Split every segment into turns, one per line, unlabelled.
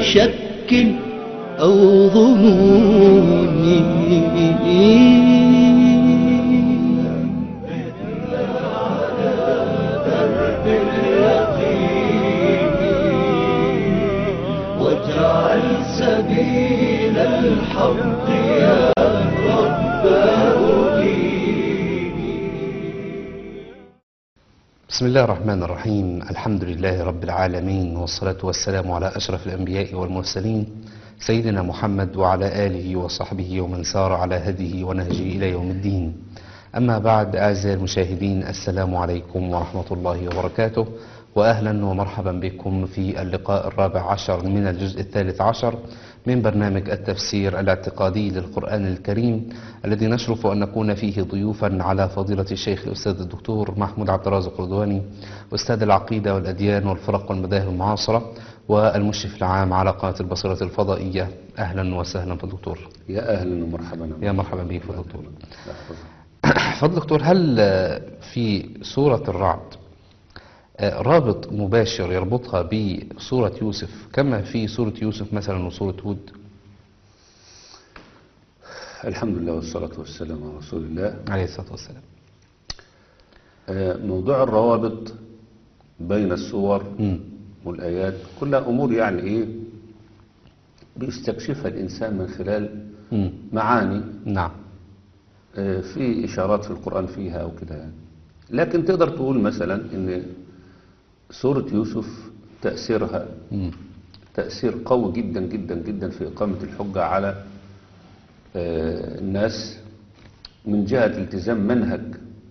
شك أو ظنون واجعل سبيل الحق يا رب
بسم الله الرحمن الرحيم الحمد لله رب العالمين والصلاة والسلام على أشرف الأنبياء والمرسلين سيدنا محمد وعلى آله وصحبه ومن سار على هديه ونهجه إلى يوم الدين أما بعد أعزائي المشاهدين السلام عليكم ورحمة الله وبركاته وأهلا ومرحبا بكم في اللقاء الرابع عشر من الجزء الثالث عشر من برنامج التفسير الاعتقادي للقرآن الكريم الذي نشرف أن نكون فيه ضيوفا على فضيلة الشيخ الأستاذ الدكتور محمود عبد الرازق رضواني أستاذ العقيدة والأديان والفرق والمذاهب المعاصرة والمشرف العام على قناة البصيرة الفضائية أهلا وسهلا في الدكتور
يا اهلا ومرحبا
يا مرحبا بك في الدكتور فضل دكتور هل آه، في سورة الرعد آه، رابط مباشر يربطها بسورة يوسف كما في سورة يوسف مثلا وسورة هود
الحمد لله والصلاة والسلام على رسول الله
عليه الصلاة والسلام
آه، موضوع الروابط بين السور
مم.
والآيات كلها أمور يعني إيه بيستكشفها الإنسان من خلال
مم.
معاني
نعم
آه، في إشارات في القرآن فيها أو كده يعني لكن تقدر تقول مثلا إن سورة يوسف تأثيرها
مم.
تأثير قوي جدا جدا جدا في إقامة الحجة على آه، الناس من جهة التزام منهج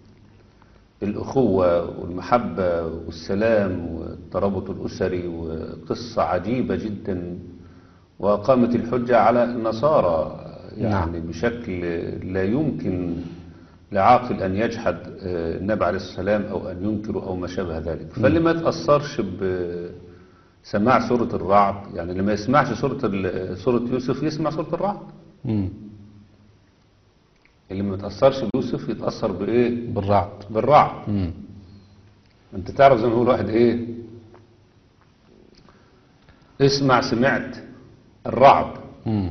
الأخوة والمحبة والسلام والترابط الأسري وقصة عجيبة جدا وأقامت الحجة على النصارى يعني
نعم.
بشكل لا يمكن لعاقل أن يجحد آه، النبي عليه السلام أو أن ينكره أو ما شابه ذلك فاللي ما يتأثرش بسماع سورة الرعد يعني اللي ما يسمعش سورة, ال- سورة يوسف يسمع سورة الرعد
مم.
اللي ما يتأثرش بيوسف يتأثر بإيه
بالرعد
بالرعد
مم.
انت تعرف زي ما يقول واحد ايه اسمع سمعت الرعد
مم.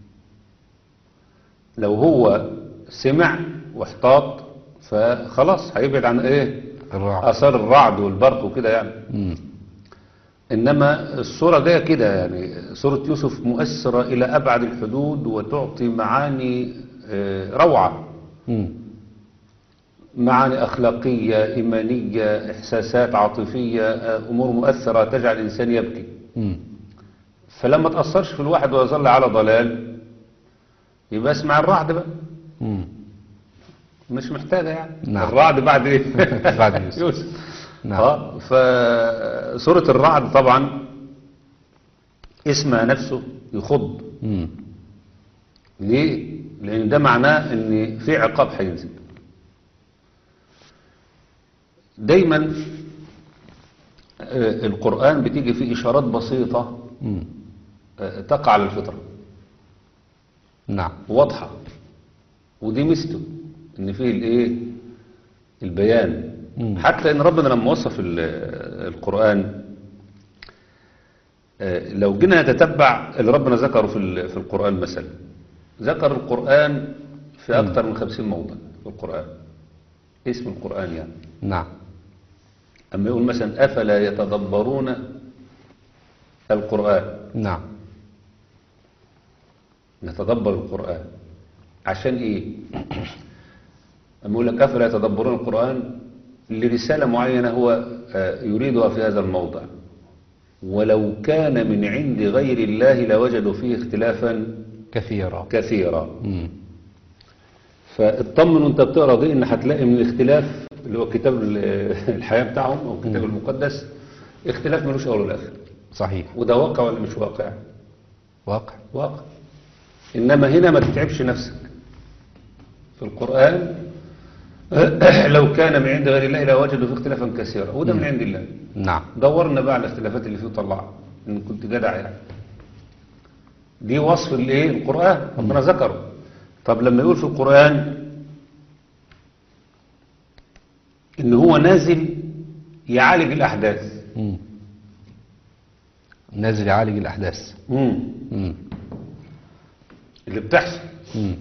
لو هو سمع واحتاط فخلاص هيبعد عن ايه
الرعد
اثار الرعد والبرق وكده يعني
مم.
انما الصورة جاية كده يعني سورة يوسف مؤثرة الى ابعد الحدود وتعطي معاني آه، روعة
مم.
معاني أخلاقية إيمانية إحساسات عاطفية آه، أمور مؤثرة تجعل الإنسان يبكي
مم.
فلما تأثرش في الواحد ويظل على ضلال يبقى اسمع الرعد بقى
مم.
مش محتاجة يعني
نعم.
الرعد بعد إيه
بعد يوسف.
يوسف
نعم.
آه، فسورة الرعد طبعا اسمها نفسه يخض
مم.
ليه؟ لأن ده معناه إن في عقاب هينزل دايما آه، القرآن بتيجي فيه إشارات بسيطة
مم.
آه، تقع على الفطرة
نعم
واضحة ودي ميزته إن فيه الإيه؟ البيان
مم.
حتى إن ربنا لما وصف ال- القرآن آه، لو جينا نتتبع اللي ربنا ذكره في ال- في القرآن مثلا ذكر القرآن في أكثر من خمسين موضع في القرآن اسم القرآن يعني
نعم
أما يقول مثلا أفلا يتدبرون القرآن
نعم
نتدبر القرآن عشان إيه أما يقول لك أفلا يتدبرون القرآن لرسالة معينة هو آه، يريدها في هذا الموضع ولو كان من عند غير الله لوجدوا فيه اختلافا
كثيرا
كثيرا
مم.
فاطمن وانت بتقرا دي ان هتلاقي من الاختلاف اللي هو كتاب ال- الحياه بتاعهم او الكتاب المقدس اختلاف ملوش اول ولا اخر
صحيح
وده واقع ولا مش واقع
واقع
واقع انما هنا ما تتعبش نفسك في القران لو كان من عند غير الله لوجدوا فيه اختلافا كثيرا وده من عند الله
نعم
دورنا بقى على الاختلافات اللي فيه وطلعها ان كنت جدع يعني دي وصف الايه القران ربنا ذكره طب لما يقول في القران ان هو نازل يعالج الاحداث
مم. نازل يعالج الأحداث
مم.
مم.
اللي بتحصل
مم.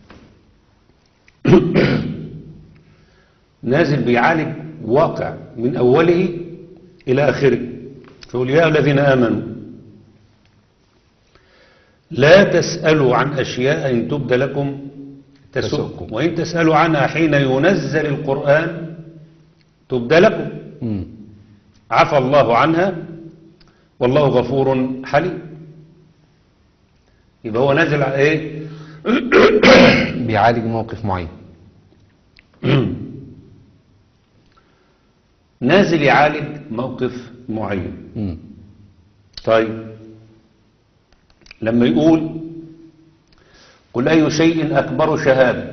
نازل بيعالج واقع من أوله إلى آخره فيقول يا الذين آمنوا لا تسألوا عن أشياء إن تبد لكم تسؤكم
تسؤكم.
وإن تسألوا عنها حين ينزل القرآن تبد لكم
مم.
عفى الله عنها والله غفور حليم يبقى هو نازل على ايه
بيعالج موقف معين
نازل يعالج موقف معين
مم.
طيب لما يقول قل أي شيء أكبر شهادة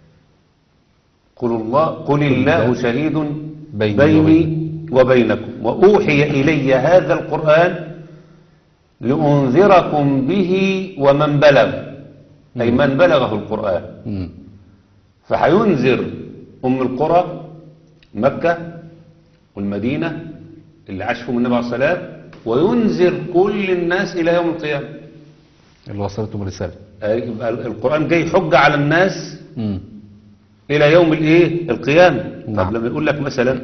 قل الله قل الله شهيد
بيني
بيني وبينكم وأوحي إلي هذا القرآن لأنذركم به ومن بلغ أي من بلغه القرآن
مم.
فهينذر أم القرى مكة والمدينة اللي عاش فيهم النبي عليه الصلاة والسلام وينذر كل الناس إلى يوم القيامة
اللي وصلتهم رسالة
أي يبقى القرآن جاي حجة على الناس
مم.
إلى يوم الإيه القيامة
نعم.
طب لما يقول لك مثلا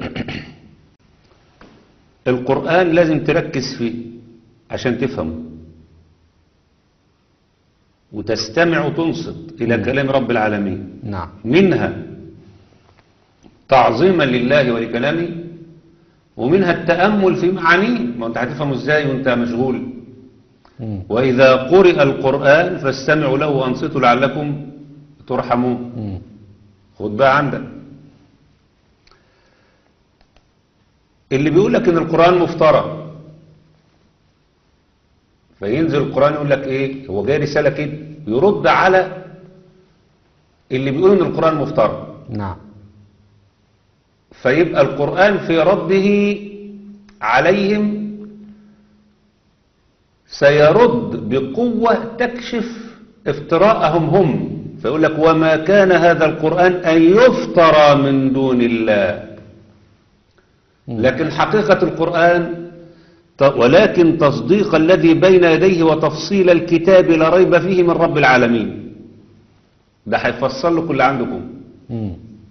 القرآن لازم تركز فيه عشان تفهمه وتستمع وتنصت إلى كلام رب العالمين
نعم
منها تعظيما لله ولكلامه ومنها التأمل في معانيه ما انت هتفهمه ازاي وانت مشغول
مم.
وإذا قرئ القرآن فاستمعوا له وأنصتوا لعلكم ترحمون
مم.
خد بقى عندك اللي بيقول لك ان القرآن مفترى فينزل القرآن يقول لك ايه هو جاي رسالة كده يرد على اللي بيقول ان القرآن مفترى
نعم
فيبقى القرآن في رده عليهم سيرد بقوة تكشف افتراءهم هم فيقول لك وما كان هذا القرآن أن يفترى من دون الله لكن حقيقة القرآن ت- ولكن تصديق الذي بين يديه وتفصيل الكتاب لا ريب فيه من رب العالمين ده هيفصل لكم اللي عندكم
مم.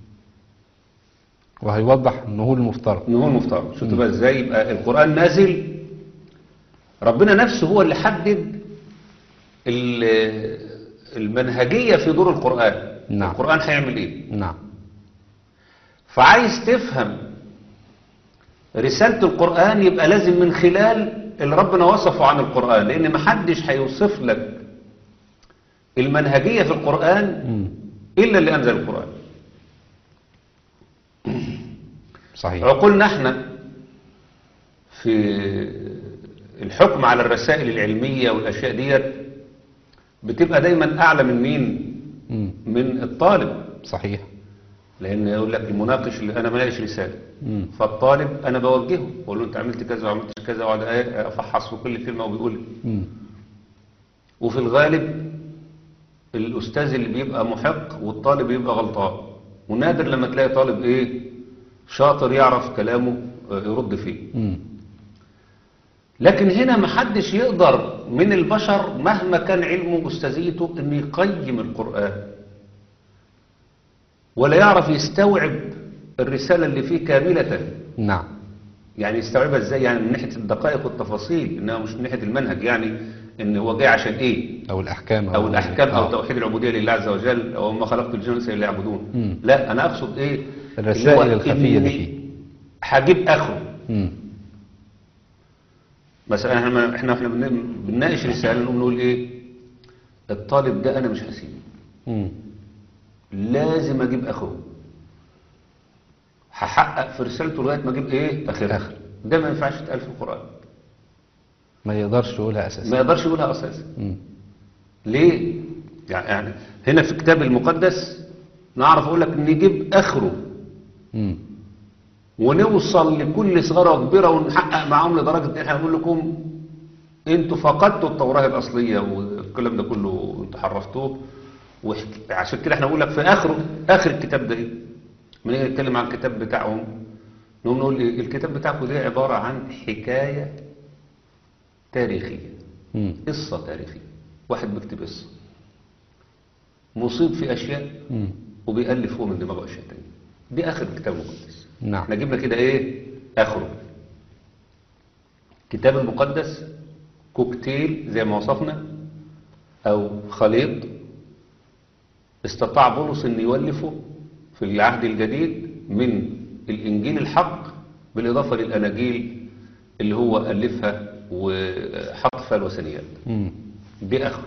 وهيوضح ان هو المفترض
ان هو المفترض شفتوا بقى ازاي يبقى القرآن نازل ربنا نفسه هو اللي حدد ال- المنهجية في دور القرآن
نعم.
القرآن هيعمل ايه
نعم
فعايز تفهم رسالة القرآن يبقى لازم من خلال اللي ربنا وصفه عن القرآن لأن محدش هيوصف لك المنهجية في القرآن
مم.
إلا اللي أنزل القرآن
صحيح
عقولنا احنا في الحكم على الرسائل العلمية والأشياء ديت بتبقى دايما أعلى من مين
مم.
من الطالب
صحيح
لأن يقول لك المناقش اللي أنا ماليش رسالة
مم.
فالطالب أنا بوجهه بقول له أنت عملت كذا وعملت كذا وأقعد أفحص في كل كلمة وبيقول
مم.
وفي الغالب الأستاذ اللي بيبقى محق والطالب بيبقى غلطان ونادر لما تلاقي طالب إيه شاطر يعرف كلامه آه، يرد فيه
مم.
لكن هنا محدش يقدر من البشر مهما كان علمه أستاذيته أن يقيم القرآن ولا يعرف يستوعب الرسالة اللي فيه كاملة
نعم
يعني يستوعبها ازاي يعني من ناحية الدقائق والتفاصيل انها مش من ناحية المنهج يعني ان هو جاي عشان ايه
او الاحكام
او الاحكام او
آه.
توحيد العبودية لله عز وجل او ما خلقت الجن والانس الا يعبدون
مم.
لا انا اقصد ايه
الرسائل
اللي هو
الخفية اللي
إني
فيه
هجيب اخره
مم.
مثلا احنا احنا احنا بن- بنناقش رسالة نقوم نقول ايه الطالب ده انا مش هسيبه
مم.
لازم اجيب اخره هحقق في رسالته لغايه ما اجيب ايه اخرها
آخر.
ده ما ينفعش يتقال في القران
ما يقدرش يقولها
ما
اساسا
يقدرش يقولها اساسا
مم.
ليه يعني يعني هنا في الكتاب المقدس نعرف اقول لك نجيب اخره
مم.
ونوصل لكل صغيره وكبيره ونحقق معاهم لدرجه ان احنا نقول لكم انتوا فقدتوا التوراه الاصليه والكلام ده كله انتوا حرفتوه وحك- عشان كده احنا نقول لك في اخره اخر الكتاب ده ايه؟ من نيجي نتكلم عن الكتاب بتاعهم نقوم نقول ايه الكتاب بتاعكم ده عباره عن حكايه تاريخية
مم.
قصة تاريخية واحد بيكتب قصة مصيب في أشياء
مم.
وبيألف هو من دماغه أشياء تانية دي آخر الكتاب المقدس
نعم
احنا جبنا كده ايه اخره الكتاب المقدس كوكتيل زي ما وصفنا او خليط استطاع بولس ان يولفه في العهد الجديد من الانجيل الحق بالاضافه للاناجيل اللي هو الفها وحط فيها الوثنيات
مم.
دي اخره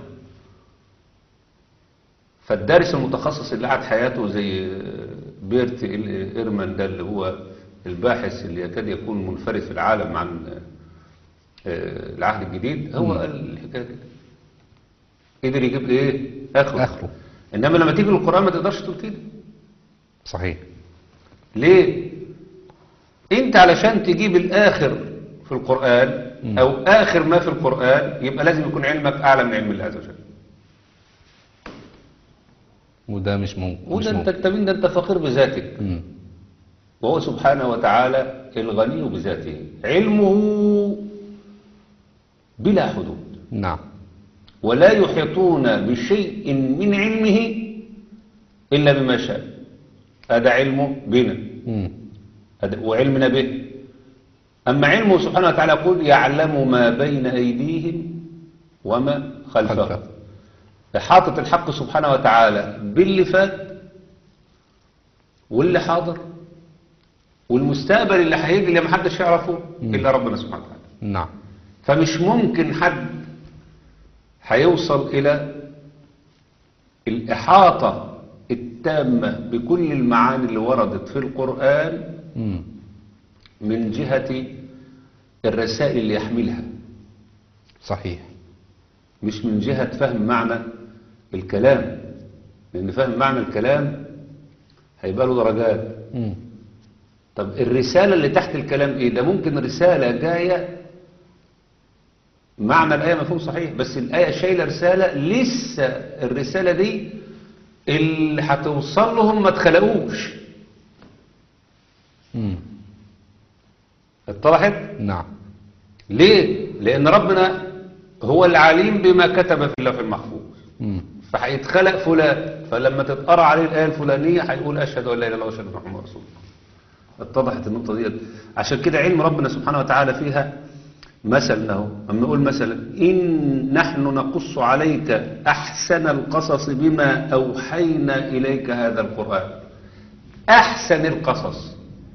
فالدارس المتخصص اللي قعد حياته زي بيرت إيرمان ده اللي هو الباحث اللي يكاد يكون منفرد في العالم عن آه، العهد الجديد هو قال الحكايه كده قدر يجيب ايه اخره
آخره.
انما لما تيجي للقران ما تقدرش تقول كده
صحيح
ليه انت علشان تجيب الاخر في القرآن او اخر ما في القرآن يبقى لازم يكون علمك اعلى من علم الله عز وجل
وده مش ممكن مش
وده انت
ممكن
انت مين ده انت فقير بذاتك
مم.
وهو سبحانه وتعالى الغني بذاته علمه بلا حدود
نعم
ولا يحيطون بشيء من علمه إلا بما شاء هذا علمه بنا
مم.
هذا- وعلمنا به أما علمه سبحانه وتعالى يقول يعلم ما بين أيديهم وما خلفهم
خلفه.
إحاطة الحق سبحانه وتعالى باللي فات واللي حاضر والمستقبل اللي هيجي اللي محدش يعرفه إلا ربنا سبحانه وتعالى
نعم
فمش ممكن حد هيوصل إلى الإحاطة التامة بكل المعاني اللي وردت في القرآن
مم.
من جهة الرسائل اللي يحملها
صحيح
مش من جهة فهم معنى الكلام لأن فهم معنى الكلام هيبقى له درجات
مم.
طب الرسالة اللي تحت الكلام ايه ده ممكن رسالة جاية معنى الآية مفهوم صحيح بس الآية شايلة رسالة لسه الرسالة دي اللي هتوصل لهم ما اتخلقوش
مم.
اتضحت
نعم
ليه لأن ربنا هو العليم بما كتب في اللوح المحفوظ
مم.
فهيتخلق فلان فلما تتقرا عليه الآية الفلانية هيقول أشهد أن لا إله إلا الله وأشهد أن محمد رسول الله اتضحت النقطة دي عشان كده علم ربنا سبحانه وتعالى فيها مثل اهو اما نقول مثلا إن نحن نقص عليك أحسن القصص بما أوحينا إليك هذا القرآن أحسن القصص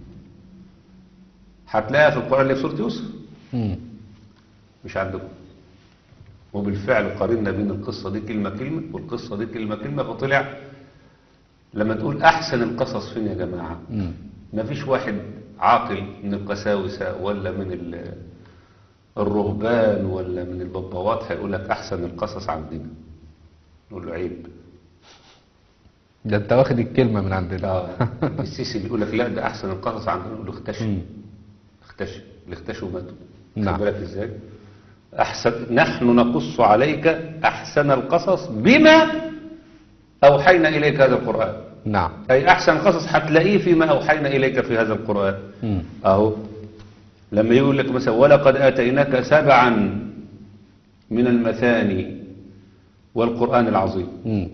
هتلاقيها في القرآن اللي في سورة يوسف
مم.
مش عندكم وبالفعل قارنا بين القصة دي كلمة كلمة والقصة دي كلمة كلمة فطلع لما تقول أحسن القصص فين يا جماعة
مم.
ما فيش واحد عاقل من القساوسة ولا من ال- الرهبان ولا من الببوات هيقول لك أحسن القصص عندنا نقول له عيب
ده انت واخد الكلمة من عندنا
آه، السيسي بيقول لك لا ده أحسن القصص عندنا نقول له اختشي
مم.
اختشي اللي اختشوا ماتوا
نعم.
خد بالك ازاي أحسن نحن نقص عليك أحسن القصص بما أوحينا إليك هذا القرآن
نعم
أي أحسن قصص هتلاقيه فيما أوحينا إليك في هذا القرآن
مم.
أهو لما يقول لك مثلا ولقد آتيناك سبعا من المثاني والقرآن العظيم
مم.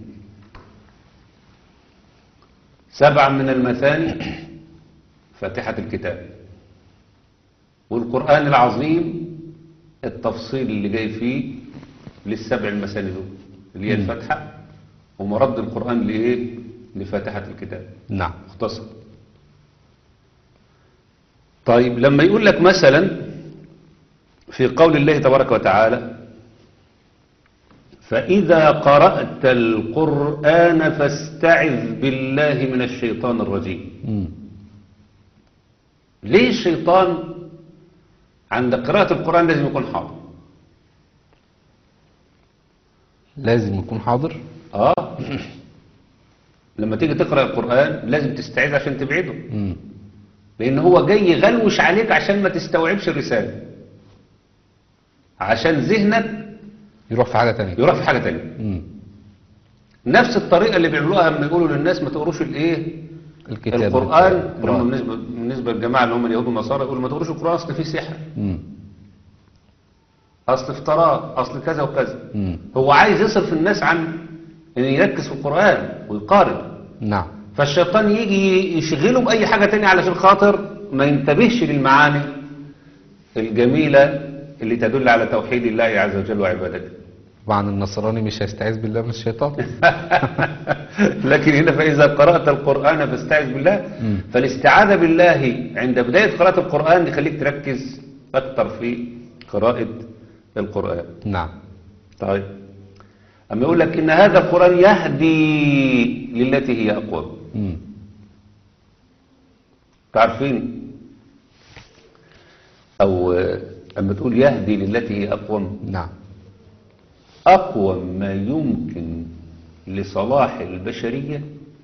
سبعا من المثاني فاتحة الكتاب والقرآن العظيم التفصيل اللي جاي فيه للسبع المثاني دول اللي هي الفاتحة ومرد القرآن لإيه لفاتحة الكتاب
نعم
مختصر طيب لما يقول لك مثلا في قول الله تبارك وتعالى فإذا قرأت القرآن فاستعذ بالله من الشيطان الرجيم
مم.
ليه الشيطان عند قراءة القرآن لازم يكون حاضر
لازم يكون حاضر
آه لما تيجي تقرأ القرآن لازم تستعيذ عشان تبعده
مم.
لأن هو جاي يغلوش عليك عشان ما تستوعبش الرسالة عشان ذهنك
يروح في حاجة تانية
يروح في حاجة تانية
مم.
نفس الطريقة اللي بيعملوها لما يقولوا للناس ما تقروش الايه
الكتاب
القرآن
بتاع-
اللي هم بالنسبة, بالنسبة للجماعة اللي هم اليهود والنصارى يقولوا ما تقروش القرآن اصل فيه سحر
مم.
اصل افتراء اصل كذا وكذا
مم.
هو عايز يصرف الناس عن ان يركز في القرآن ويقارن
نعم
فالشيطان يجي يشغله بأي حاجة تانية علشان خاطر ما ينتبهش للمعاني الجميلة اللي تدل على توحيد الله عز وجل وعبادته
طبعا النصراني مش هيستعيذ بالله من الشيطان
لكن هنا فإذا قرأت القرآن فاستعذ بالله فالاستعاذة بالله عند بداية قراءة القرآن يخليك تركز أكثر في قراءة القرآن
نعم
طيب أما يقول لك إن هذا القرآن يهدي للتي هي أقوم
مم.
تعرفين أو آه، أما تقول يهدي للتي هي أقوم
نعم
أقوى ما يمكن لصلاح البشرية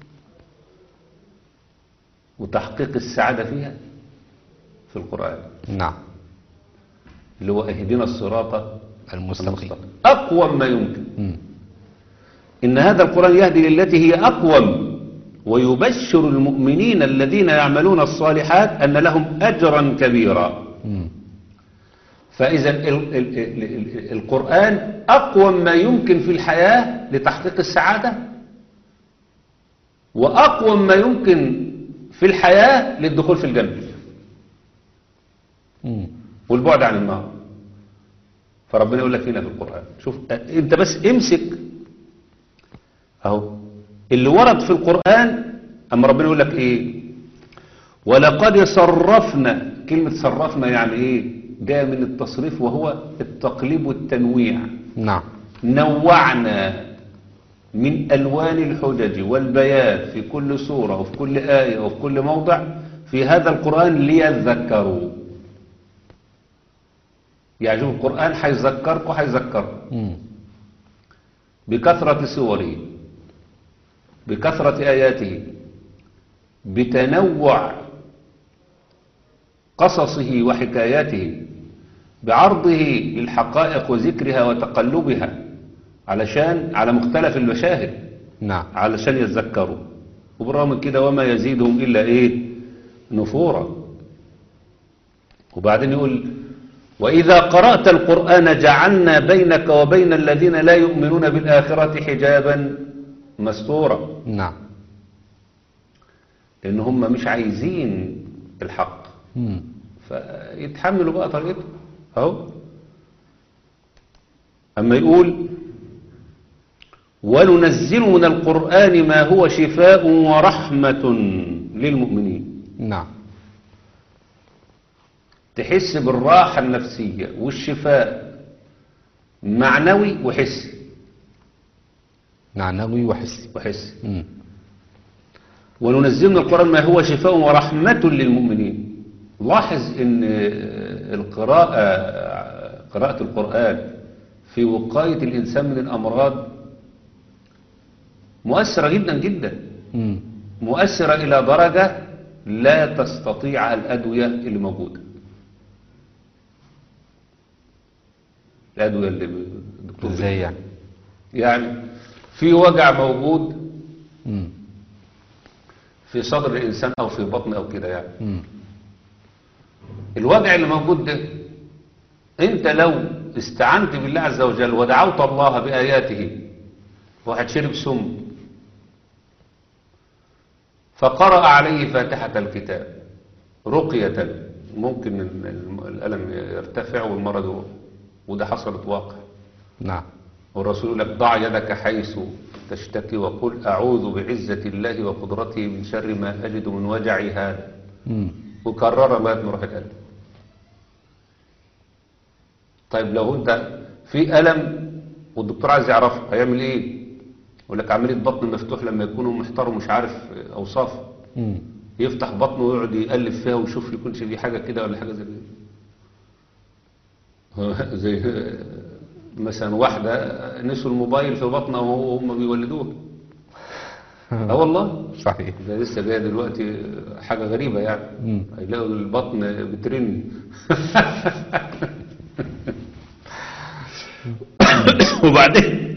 وتحقيق السعادة فيها في القرآن
نعم
اللي هو اهدنا الصراط
المستقيم
أقوى ما يمكن
مم.
إن هذا القرآن يهدي للتي هي أقوم ويبشر المؤمنين الذين يعملون الصالحات أن لهم أجرا كبيرا
مم.
فإذا ال- ال- ال- ال- القرآن أقوم ما يمكن في الحياة لتحقيق السعادة وأقوم ما يمكن في الحياة للدخول في الجنة
مم.
والبعد عن النار فربنا يقول لك هنا في القرآن شوف أ- انت بس امسك اهو اللي ورد في القرآن اما ربنا يقول لك ايه ولقد صرفنا كلمة صرفنا يعني ايه جاء من التصريف وهو التقليب والتنويع
نعم
نوعنا من ألوان الحجج والبيان في كل سورة وفي كل آية وفي كل موضع في هذا القرآن ليذكروا يعني شوف القرآن هيذكركم هيذكركم
مم.
بكثرة سوره بكثرة آياته بتنوع قصصه وحكاياته بعرضه للحقائق وذكرها وتقلبها علشان على مختلف المشاهد
نعم
علشان يتذكروا وبالرغم من كده وما يزيدهم إلا إيه نفورا وبعدين يقول وإذا قرأت القرآن جعلنا بينك وبين الذين لا يؤمنون بالآخرة حجابا مستورا
نعم
لأن هم مش عايزين الحق
مم.
فيتحملوا بقى طريقته اهو اما يقول وننزل من القرآن ما هو شفاء ورحمة للمؤمنين
نعم
تحس بالراحة النفسية والشفاء معنوي وحسي
معنوي وحسي
وحسي
مم.
وننزل من القرآن ما هو شفاء ورحمة للمؤمنين لاحظ ان القراءة قراءة القرآن في وقاية الإنسان من الأمراض مؤثرة جدا جدا
مم.
مؤثرة إلى درجة لا تستطيع الأدوية اللي موجودة الأدوية اللي الدكتور
ازاي يعني
يعني في وجع موجود
مم.
في صدر الإنسان أو في بطن أو كده يعني
مم.
الوجع اللي موجود ده انت لو استعنت بالله عز وجل ودعوت الله بآياته واحد شرب سم فقرأ عليه فاتحة الكتاب رقية ممكن ال- ال- الألم يرتفع والمرض يروح وده حصلت واقع
نعم
والرسول يقول لك ضع يدك حيث تشتكي وقل أعوذ بعزة الله وقدرته من شر ما أجد من وجعي هذا
مم.
وكررها لغايه ما يروح القلب طيب لو انت في الم والدكتور عايز يعرفه هيعمل ايه يقول لك عمليه بطن مفتوح لما يكونوا محتار ومش عارف اوصافه
مم.
يفتح بطنه ويقعد يقلب فيها ويشوف يكونش في حاجه كده ولا حاجه زي كده زي مثلا واحده نسوا الموبايل في بطنها وهم بيولدوه اه والله
صحيح
ده لسه جاي دلوقتي حاجة غريبة يعني
مم.
هيلاقوا البطن بترن وبعدين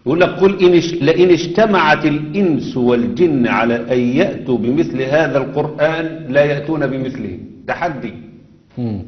يقول لك قل إن اش- لئن اجتمعت الإنس والجن على أن يأتوا بمثل هذا القرآن لا يأتون بمثله تحدي
مم.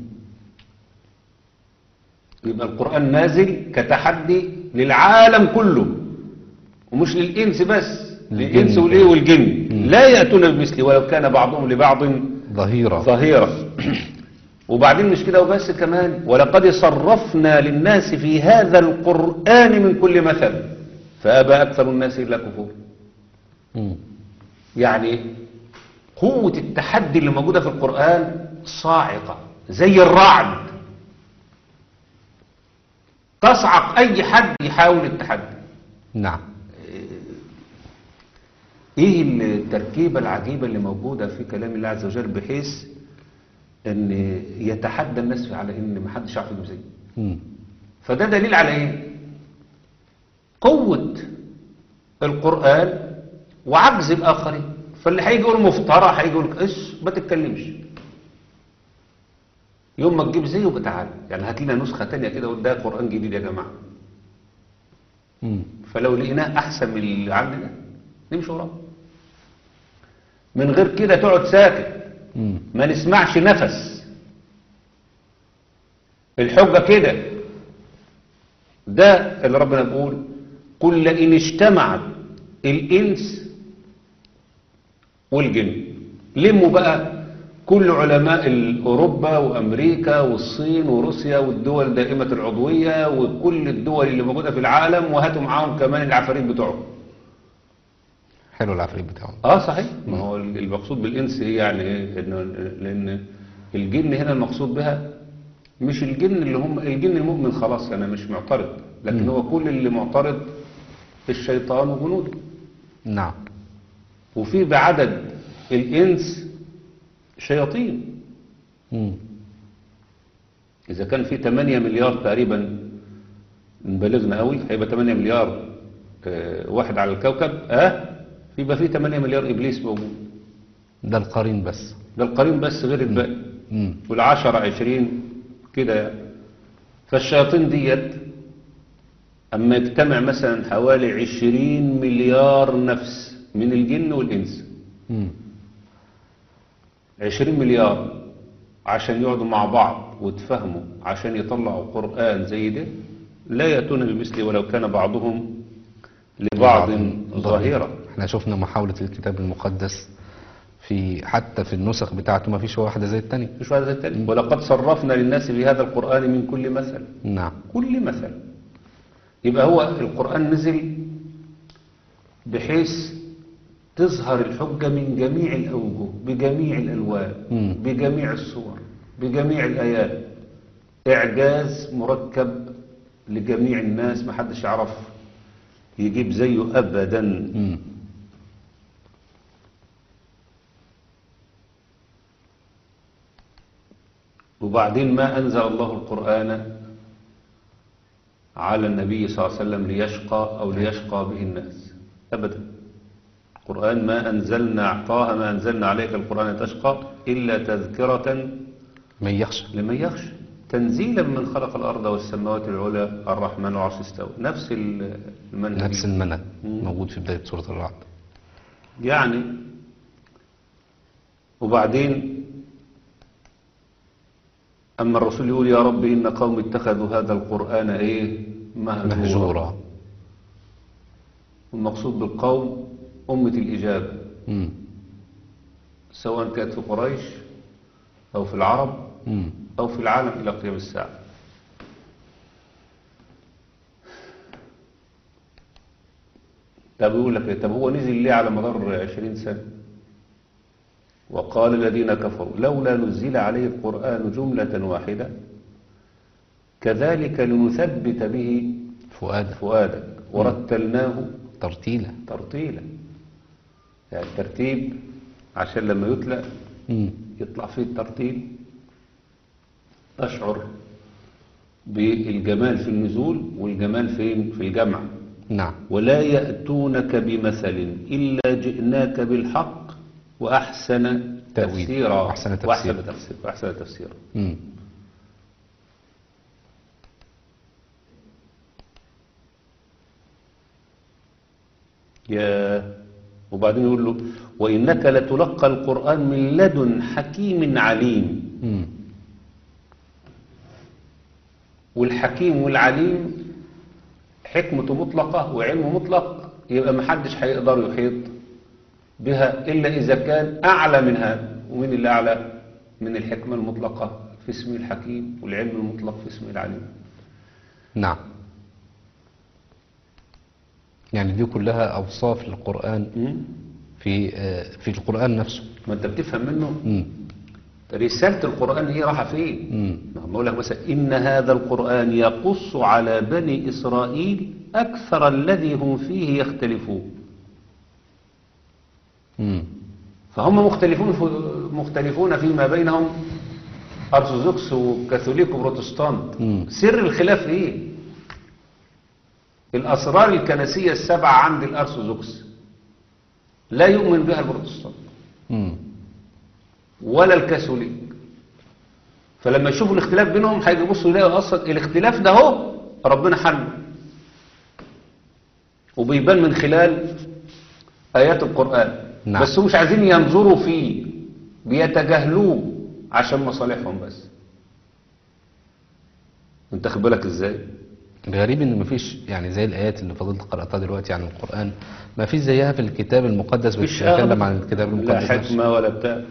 يبقى القرآن نازل كتحدي للعالم كله ومش للإنس بس للإنس والإيه والجن لا يأتون بمثله ولو كان بعضهم لبعض
ظهيرة
ظهيرة وبعدين مش كده وبس كمان ولقد صرفنا للناس في هذا القرآن من كل مثل فأبى أكثر الناس إلا كفور
مم.
يعني قوة التحدي اللي موجودة في القرآن صاعقة زي الرعد تصعق أي حد يحاول التحدي
نعم
ايه التركيبة العجيبة اللي موجودة في كلام الله عز وجل بحيث ان يتحدى الناس على ان محدش يعرف يجيب زيه
مم.
فده دليل على ايه قوة القرآن وعجز الآخرين فاللي هيجي يقول مفترى هيجي يقول ايش ما تتكلمش يوم ما تجيب زيه بتعالى يعني هات لنا نسخة تانية كده وده قرآن جديد يا جماعة
مم.
فلو لقيناه احسن من اللي عندنا نمشي وراه من غير كده تقعد ساكت
مم.
ما نسمعش نفس الحجة كده ده اللي ربنا بيقول قل لئن اجتمعت الإنس والجن لموا بقى كل علماء أوروبا وأمريكا والصين وروسيا والدول دائمة العضوية وكل الدول اللي موجودة في العالم وهاتوا معاهم كمان العفاريت بتوعهم
حلو العفريت بتاعهم
اه صحيح ما هو المقصود بالانس إيه يعني إيه؟ انه لان الجن هنا المقصود بها مش الجن اللي هم الجن المؤمن خلاص انا مش معترض لكن هو كل اللي معترض الشيطان وجنوده
نعم
وفي بعدد الانس شياطين
مم.
اذا كان في 8 مليار تقريبا نبالغنا قوي هيبقى 8 مليار آه، واحد على الكوكب اه يبقى في 8 مليار ابليس موجود
ده القرين بس
ده القرين بس غير الباقي
مم.
والعشرة عشرين كده يعني. فالشياطين ديت أما يجتمع مثلا حوالي عشرين مليار نفس من الجن والإنس
مم.
عشرين مليار عشان يقعدوا مع بعض وتفهموا عشان يطلعوا قرآن زي ده لا يأتون بمثله ولو كان بعضهم لبعض ظاهرة
احنا شفنا محاولة الكتاب المقدس في حتى في النسخ بتاعته ما فيش واحدة زي التانية
مش واحد زي التاني ولقد صرفنا للناس في هذا القرآن من كل مثل
نعم
كل مثل يبقى هو القرآن نزل بحيث تظهر الحجة من جميع الأوجه بجميع الألوان
مم.
بجميع الصور بجميع الآيات إعجاز مركب لجميع الناس محدش يعرف يجيب زيه أبدا
مم.
وبعدين ما أنزل الله القرآن على النبي صلى الله عليه وسلم ليشقى أو ليشقى به الناس أبدا القرآن ما أنزلنا طه ما أنزلنا عليك القرآن تشقى إلا تذكرة
من يخشى
لمن يخشى تنزيلا من خلق الأرض والسماوات العلى الرحمن وعرش استوى نفس المنهج
نفس المنهج موجود في بداية سورة الرعد
يعني وبعدين أما الرسول يقول يا رب إن قوم اتخذوا هذا القرآن إيه مهجورا
مهجورة
والمقصود بالقوم أمة الإجابة
مم.
سواء كانت في قريش أو في العرب
مم.
أو في العالم إلى قيام الساعة طب يقول لك إيه؟ طب هو نزل ليه على مدار عشرين سنة وقال الذين كفروا لولا نزل عليه القرآن جملة واحدة كذلك لنثبت به
فؤاد
فؤادك ورتلناه
ترتيلة
ترتيلا يعني الترتيب عشان لما يتلى
مم.
يطلع فيه الترتيب تشعر بالجمال في النزول والجمال فين في الجمع
نعم
ولا يأتونك بمثل إلا جئناك بالحق وأحسن
تأويل.
تفسيرا
وأحسن تفسير.
وأحسن تفسير وأحسن تفسيرا
مم.
يا وبعدين يقول له وإنك لتلقى القرآن من لدن حكيم عليم
مم.
والحكيم والعليم حكمته مطلقة وعلمه مطلق يبقى محدش هيقدر يحيط بها إلا إذا كان أعلى من هذا ومن اللي أعلى من الحكمة المطلقة في اسم الحكيم والعلم المطلق في اسم العليم
نعم يعني دي كلها أوصاف للقرآن
مم؟
في آه، في القرآن نفسه
ما أنت بتفهم منه
مم.
رسالة القرآن هي راحة فين
مم.
ما بقول لك مثلا إن هذا القرآن يقص على بني إسرائيل أكثر الذي هم فيه يختلفون
مم.
فهم مختلفون في مختلفون فيما بينهم أرثوذكس وكاثوليك وبروتستانت
مم.
سر الخلاف إيه؟ الأسرار الكنسية السبعة عند الأرثوذكس لا يؤمن بها البروتستانت
مم.
ولا الكاثوليك فلما يشوفوا الاختلاف بينهم هيجوا يبصوا يلاقوا اصلا الاختلاف ده اهو ربنا حله وبيبان من خلال ايات القران
نعم.
بس هم مش عايزين ينظروا فيه بيتجاهلوه عشان مصالحهم بس انت خد بالك ازاي
الغريب ان مفيش يعني زي الايات اللي فضلت قراتها دلوقتي عن القران ما فيش زيها في الكتاب المقدس
مفيش
بتتكلم
آه.
عن الكتاب
لا
المقدس نفسه
حكمه ولا بتاع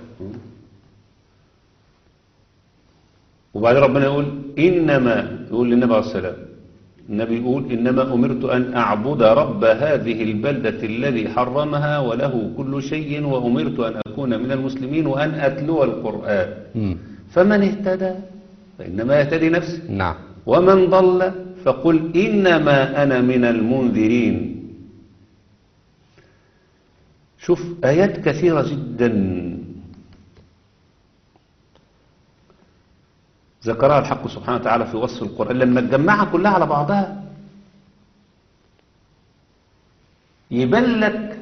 وبعدين ربنا يقول انما يقول للنبي عليه السلام النبي يقول انما امرت ان اعبد رب هذه البلده الذي حرمها وله كل شيء وامرت ان اكون من المسلمين وان اتلو القران
مم.
فمن اهتدى فانما يهتدي نفسه
نعم
ومن ضل فقل إنما أنا من المنذرين شوف آيات كثيرة جدا ذكرها الحق سبحانه وتعالى في وصف القرآن لما تجمعها كلها على بعضها يبان لك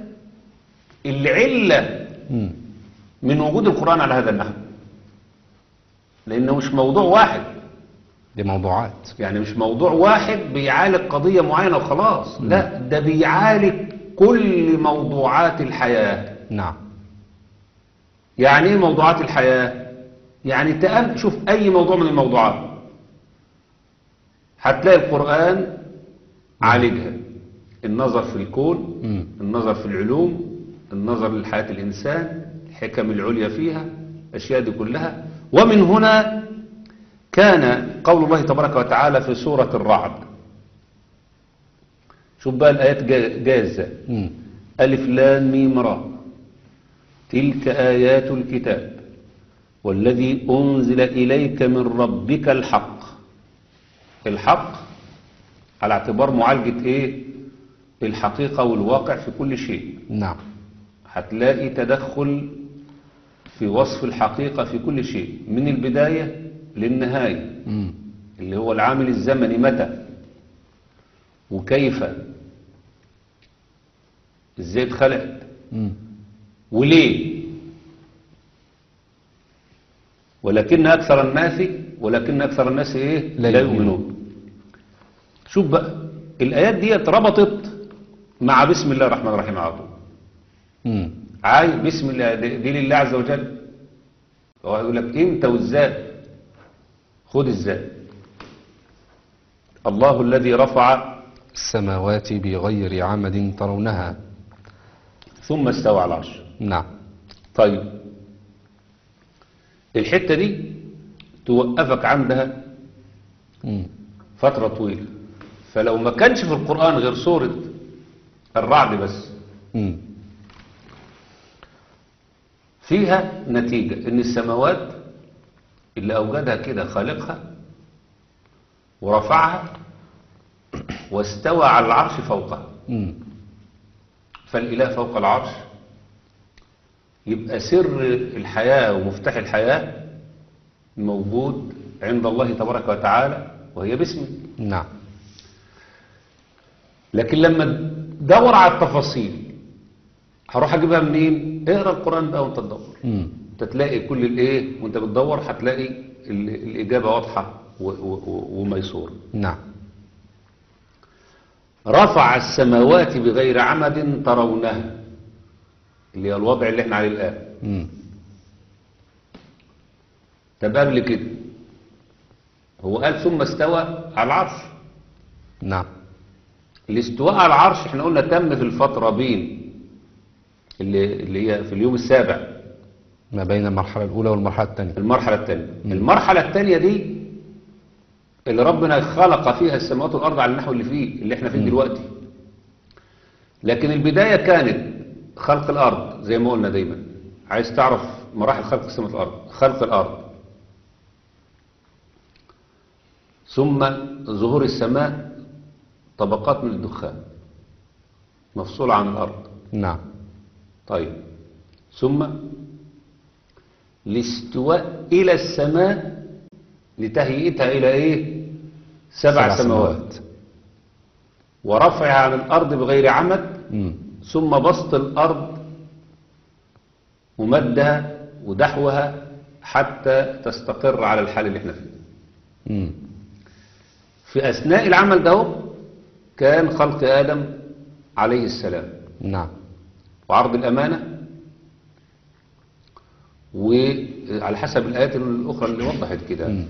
العلة
مم.
من وجود القرآن على هذا النحو لأنه مش موضوع واحد
دي موضوعات
يعني مش موضوع واحد بيعالج قضية معينة وخلاص لا ده بيعالج كل موضوعات الحياة
نعم
يعني ايه موضوعات الحياة يعني تأم شوف اي موضوع من الموضوعات هتلاقي القرآن عالجها النظر في الكون
مم.
النظر في العلوم النظر لحياة الإنسان الحكم العليا فيها الأشياء دي كلها ومن هنا كان قول الله تبارك وتعالى في سورة الرعد شوف بقى الآيات جا- جاية ازاي
مم.
ألف لام ميم را تلك آيات الكتاب والذي أنزل إليك من ربك الحق الحق على اعتبار معالجة إيه الحقيقة والواقع في كل شيء
نعم
هتلاقي تدخل في وصف الحقيقة في كل شيء من البداية للنهاية
مم.
اللي هو العامل الزمني متى وكيف ازاي اتخلقت
مم.
وليه ولكن أكثر الناس ولكن أكثر الناس إيه
لا
لا
يؤمنون.
يؤمنون شوف بقى الآيات دي اتربطت مع بسم الله الرحمن الرحيم على طول
مم.
عايز بسم الله دي دي لله عز وجل هو يقول لك امتى وازاي خد ازاي الله الذي رفع
السماوات بغير عمد ترونها
ثم استوى على العرش
نعم
طيب الحتة دي توقفك عندها
مم.
فترة طويلة فلو ما كانش في القرآن غير سورة الرعد بس
مم.
فيها نتيجة ان السماوات اللي اوجدها كده خالقها ورفعها واستوى على العرش فوقها
مم.
فالاله فوق العرش يبقى سر الحياة ومفتاح الحياة موجود عند الله تبارك وتعالى وهي باسمه
نعم
لكن لما تدور على التفاصيل هروح اجيبها منين اقرا القرآن بقى وانت تدور
مم.
انت تلاقي كل الايه وانت بتدور هتلاقي ال- الاجابه واضحه و- و- و- وميسوره
نعم
رفع السماوات بغير عمد ترونها اللي هي الوضع اللي احنا عليه الآن
مم.
طب قبل كده هو قال ثم استوى على العرش
نعم
الاستواء على العرش احنا قلنا تم في الفترة بين اللي, اللي هي في اليوم السابع
ما بين المرحلة الأولى والمرحلة الثانية
المرحلة الثانية المرحلة الثانية دي اللي ربنا خلق فيها السماوات والأرض على النحو اللي فيه اللي احنا فيه دلوقتي لكن البداية كانت خلق الأرض زي ما قلنا دايما عايز تعرف مراحل خلق السماوات والأرض خلق الأرض ثم ظهور السماء طبقات من الدخان مفصولة عن الأرض
نعم
طيب ثم الاستواء إلى السماء لتهيئتها إلى إيه سبع, سماوات. ورفعها عن الأرض بغير عمد
مم.
ثم بسط الأرض ومدها ودحوها حتى تستقر على الحال اللي احنا فيه
مم.
في أثناء العمل ده كان خلق آدم عليه السلام
نعم
وعرض الأمانة وعلى حسب الآيات الأخرى اللي وضحت كده
مم.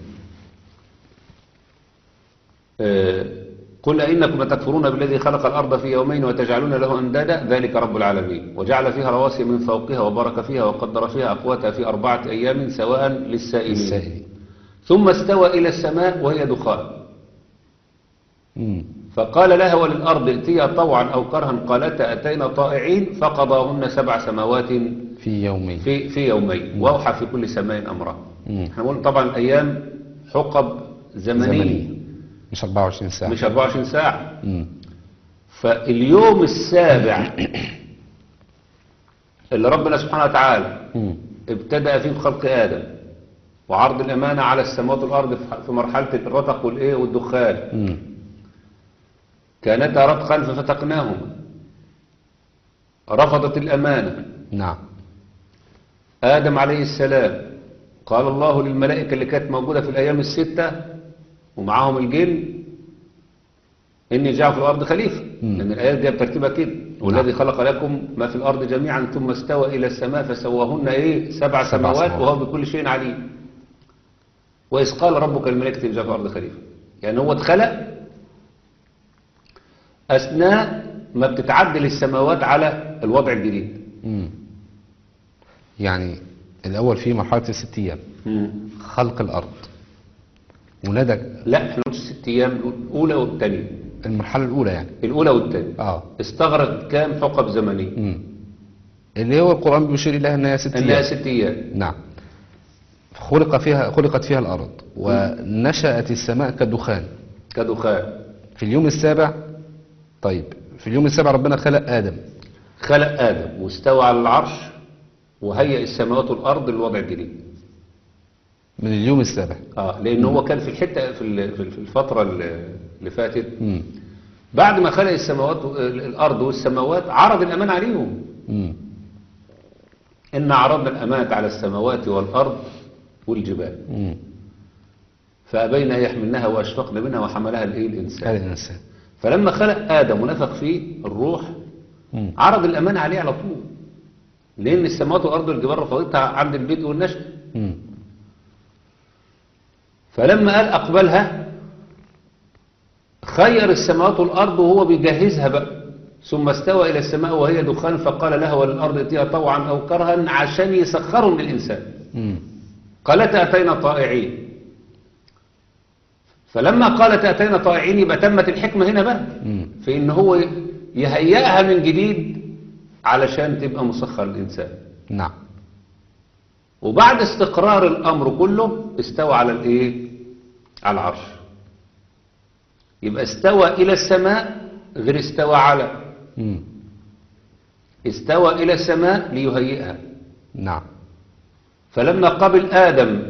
آه، قل إنكم لتكفرون بالذي خلق الأرض في يومين وتجعلون له أندادا ذلك رب العالمين وجعل فيها رواسي من فوقها وبارك فيها وقدر فيها أقواتها في أربعة أيام سواء للسائلين
السائل
ثم استوى إلى السماء وهي دخان
مم.
فقال لها وللأرض ائتيا طوعا أو كرها قالتا أتينا طائعين فقضاهن سبع سماوات
في يومين
في في يومين وأوحى في كل سماء أمرها
مم.
احنا قلنا طبعا الأيام حقب زمنية
زمنية مش 24 ساعة
مش 24 ساعة
مم.
فاليوم السابع اللي ربنا سبحانه وتعالى
مم.
ابتدأ فيه بخلق آدم وعرض الأمانة على السماوات والأرض في مرحلة الرتق والإيه والدخان
مم.
كانتا رتقا ففتقناهما رفضت الأمانة
نعم
آدم عليه السلام قال الله للملائكة اللي كانت موجودة في الأيام الستة ومعاهم الجن إني جاء في الأرض خليفة
مم.
لأن الآيات دي بترتيبها كده والذي خلق لكم ما في الأرض جميعا ثم استوى إلى السماء فسواهن إيه سبع,
سبع
سماوات
سماوات.
وهو بكل شيء عليم وإذ قال ربك الملائكة إن جاء في الأرض خليفة يعني هو اتخلق أثناء ما بتتعدل السماوات على الوضع الجديد
مم. يعني الأول في مرحلة الست أيام خلق الأرض ونادى
لا احنا نقول ست ايام الاولى والثانيه
المرحلة الأولى يعني
الاولى والثانيه
اه
استغرقت كام حقب زمنيه
مم. اللي هو القرآن بيشير إليها أنها ست
انها
أيام
ست ايام
نعم خلق فيها خلقت فيها الأرض ونشأت السماء كالدخان
كدخان
في اليوم السابع طيب في اليوم السابع ربنا خلق آدم
خلق ادم واستوى على العرش وهيئ السماوات والارض للوضع الجديد
من اليوم السابع
اه لان هو كان في الحته في ال- في الفتره اللي فاتت
مم.
بعد ما خلق السماوات و- الارض والسماوات عرض الامان عليهم
مم.
ان عرضنا الامانه على السماوات والارض والجبال
مم.
فابين ان يحملنها واشفقن منها وحملها الايه الانسان
هذا الإنسان
فلما خلق آدم ونفخ فيه الروح
مم.
عرض الأمان عليه على طول لأن السماوات والأرض والجبال رفضتها عند البدء والنشأ
مم.
فلما قال أقبلها خير السماوات والأرض وهو بيجهزها بقى ثم استوى إلى السماء وهي دخان فقال لها وللأرض ائتيها طوعا أو كرها عشان يسخروا للإنسان
مم.
قالت أتينا طائعين فلما قالت أتينا طائعين يبقى تمت الحكمة هنا بقى
مم.
في ان هو يهيئها من جديد علشان تبقى مسخر الانسان
نعم
وبعد استقرار الامر كله استوى على الايه على العرش يبقى استوى الى السماء غير استوى على
مم.
استوى الى السماء ليهيئها
نعم
فلما قبل ادم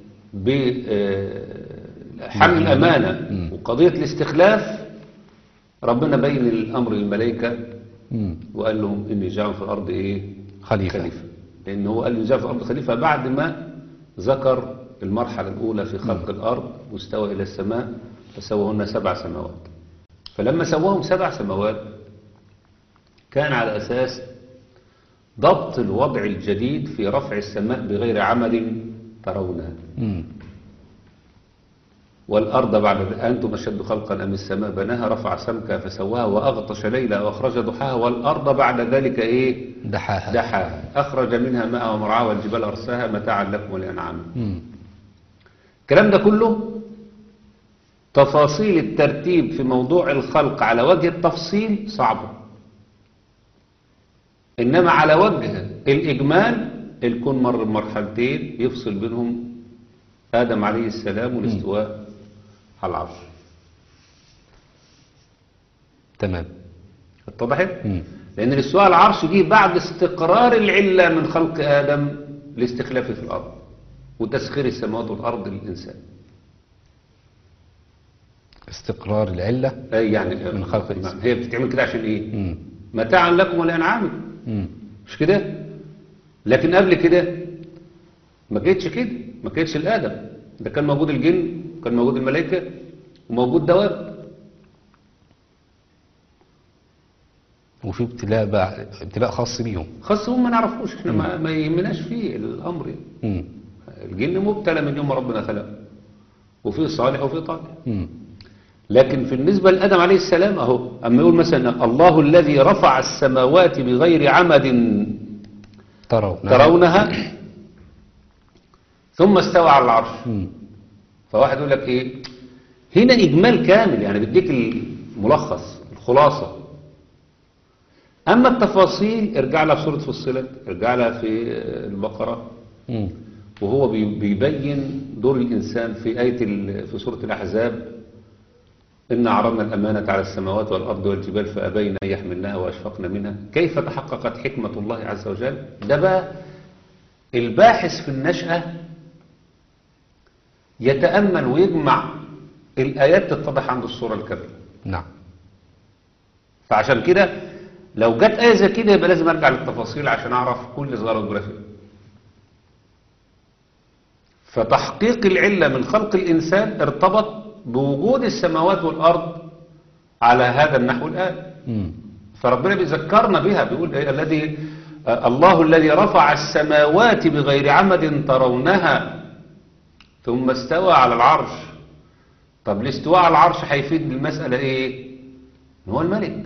بحمل الامانه
مم.
وقضيه الاستخلاف ربنا بين الامر للملائكه
مم.
وقال لهم اني جاعل في الارض ايه
خليفة.
خليفه لان هو قال اني جاعل في الارض خليفه بعد ما ذكر المرحله الاولى في خلق الارض واستوى الى السماء فسواهن سبع سماوات فلما سواهم سبع سماوات كان على أساس ضبط الوضع الجديد في رفع السماء بغير عمد ترونها
مم.
والأرض بعد ذلك أنتم أشد خلقا أم السماء بناها رفع سمكها فسواها وأغطش ليلها وأخرج ضحاها والأرض بعد ذلك إيه
دحاها
دحاها أخرج منها ماء ومرعاها والجبال أرساها متاعا لكم ولأنعامكم
مم.
الكلام ده كله تفاصيل الترتيب في موضوع الخلق على وجه التفصيل صعبة إنما على وجه الإجمال الكون مر بمرحلتين يفصل بينهم آدم عليه السلام والاستواء على العرش
تمام
اتضحت؟
مم.
لأن الاستواء على العرش جه بعد استقرار العلة من خلق آدم لاستخلافه في الأرض وتسخير السماوات والأرض للإنسان
استقرار العلة
أي يعني
من خلق الإنسان.
هي بتتعمل كده عشان إيه؟
مم.
متاعا لكم ولأنعامكم
مم.
مش كده لكن قبل كده ما كانتش كده ما كانتش الآدم ده كان موجود الجن كان موجود الملائكة وموجود دواب
وفي ابتلاء بقى ابتلاء خاص بيهم
خاص هم ما نعرفوش احنا ما, ما يهمناش فيه الأمر يعني.
مم.
الجن مبتلى من يوم ما ربنا خلقه وفي صالح وفي طالح
مم.
لكن في بالنسبة لآدم عليه السلام أهو أما يقول مثلا الله الذي رفع السماوات بغير عمد
ترون
ترونها ثم استوى على العرش
مم.
فواحد يقول لك ايه هنا اجمال كامل يعني بديك الملخص الخلاصة اما التفاصيل ارجع لها في سورة فصلت ارجع لها في البقرة
مم.
وهو بي- بيبين دور الانسان في آية ال- في سورة الاحزاب إن عرضنا الأمانة على السماوات والأرض والجبال فأبين أن يحملناها وأشفقن منها كيف تحققت حكمة الله عز وجل ده بقى الباحث في النشأة يتأمل ويجمع الآيات تتضح عنده الصورة الكاملة
نعم
فعشان كده لو جت آية زي كده يبقى لازم أرجع للتفاصيل عشان أعرف كل صغيرة وكبيرة فين فتحقيق العلة من خلق الإنسان ارتبط بوجود السماوات والأرض على هذا النحو الآن
مم.
فربنا بيذكرنا بها بيقول إيه الذي آه، الله الذي رفع السماوات بغير عمد ترونها ثم استوى على العرش طب الاستواء على العرش هيفيد المسألة ايه هو الملك